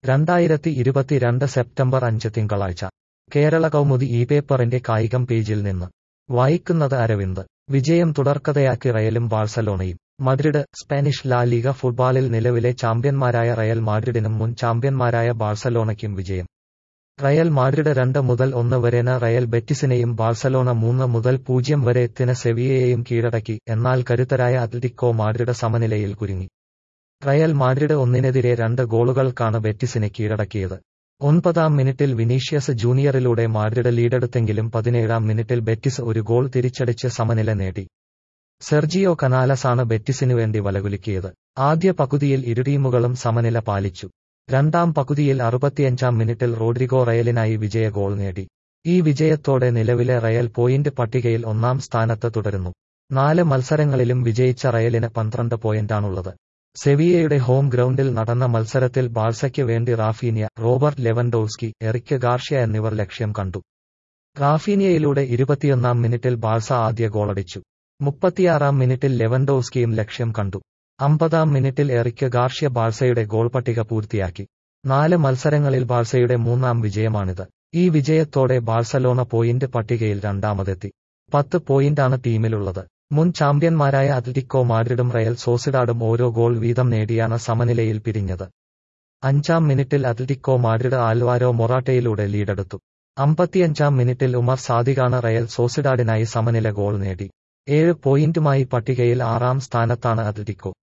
രണ്ടായിരത്തി ഇരുപത്തിരണ്ട് സെപ്റ്റംബർ അഞ്ച് തിങ്കളാഴ്ച കേരള കൗമുദി ഈ പേപ്പറിന്റെ കായികം പേജിൽ നിന്ന് വായിക്കുന്നത് അരവിന്ദ് വിജയം തുടർക്കഥയാക്കി റയലും ബാഴ്സലോണയും മദ്രിഡ് സ്പാനിഷ് ലാ ലീഗ ഫുട്ബോളിൽ നിലവിലെ ചാമ്പ്യന്മാരായ റയൽ മാഡ്രിഡിനും മുൻ ചാമ്പ്യന്മാരായ ബാഴ്സലോണയ്ക്കും വിജയം റയൽ മാഡ്രിഡ് രണ്ട് മുതൽ ഒന്ന് വരെന് റയൽ ബെറ്റിസിനെയും ബാഴ്സലോണ മൂന്ന് മുതൽ പൂജ്യം വരെ എത്തിന് സെവിയയെയും കീഴടക്കി എന്നാൽ കരുത്തരായ അത്ലറ്റിക്കോ മാഡ്രിഡ് സമനിലയിൽ കുരുങ്ങി റയൽ മാഡ്രിഡ് ഒന്നിനെതിരെ രണ്ട് ഗോളുകൾക്കാണ് ബെറ്റിസിനെ കീഴടക്കിയത് ഒൻപതാം മിനിറ്റിൽ വിനീഷ്യസ് ജൂനിയറിലൂടെ മാഡ്രിഡ് ലീഡെടുത്തെങ്കിലും പതിനേഴാം മിനിറ്റിൽ ബെറ്റിസ് ഒരു ഗോൾ തിരിച്ചടിച്ച് സമനില നേടി സെർജിയോ കനാലസാണ് ബെറ്റിസിനു വേണ്ടി വലകുലുക്കിയത് ആദ്യ പകുതിയിൽ ഇരു ടീമുകളും സമനില പാലിച്ചു രണ്ടാം പകുതിയിൽ അറുപത്തിയഞ്ചാം മിനിറ്റിൽ റോഡ്രിഗോ റയലിനായി വിജയ ഗോൾ നേടി ഈ വിജയത്തോടെ നിലവിലെ റയൽ പോയിന്റ് പട്ടികയിൽ ഒന്നാം സ്ഥാനത്ത് തുടരുന്നു നാല് മത്സരങ്ങളിലും വിജയിച്ച റയലിന് പന്ത്രണ്ട് പോയിന്റാണുള്ളത് സെവിയയുടെ ഹോം ഗ്രൗണ്ടിൽ നടന്ന മത്സരത്തിൽ ബാഴ്സയ്ക്ക് വേണ്ടി Raphinha Robert Lewandowski Eric Garcia എന്നിവർ ലക്ഷ്യം കണ്ടു റാഫീനിയയിലൂടെ ഇരുപത്തിയൊന്നാം മിനിറ്റിൽ ബാഴ്സ ആദ്യ ഗോളടിച്ചു മുപ്പത്തിയാറാം മിനിറ്റിൽ ലെവൻഡോവ്സ്കിയും ലക്ഷ്യം കണ്ടു അമ്പതാം മിനിറ്റിൽ എറിക്ക് ഗാർഷ്യ ബാഴ്സയുടെ ഗോൾ പട്ടിക പൂർത്തിയാക്കി നാല് മത്സരങ്ങളിൽ ബാഴ്സയുടെ മൂന്നാം വിജയമാണിത് ഈ വിജയത്തോടെ ബാഴ്സലോണ പോയിന്റ് പട്ടികയിൽ രണ്ടാമതെത്തി പത്ത് പോയിന്റാണ് ടീമിലുള്ളത് മുൻ ചാമ്പ്യന്മാരായ അത്ലറ്റിക്കോ മാഡ്രിഡും റയൽ സോസിഡാഡും ഓരോ ഗോൾ വീതം നേടിയാണ് സമനിലയിൽ പിരിഞ്ഞത് അഞ്ചാം മിനിറ്റിൽ അത്ലറ്റിക്കോ മാഡ്രിഡ് ആൽവാരോ മൊറാട്ടയിലൂടെ ലീഡെടുത്തു അമ്പത്തിയഞ്ചാം മിനിറ്റിൽ ഉമർ സാദിഖാണ് റയൽ സോസിഡാഡിനായി സമനില ഗോൾ നേടി ഏഴ് പോയിന്റുമായി പട്ടികയിൽ ആറാം സ്ഥാനത്താണ് അത്ലറ്റിക്കോ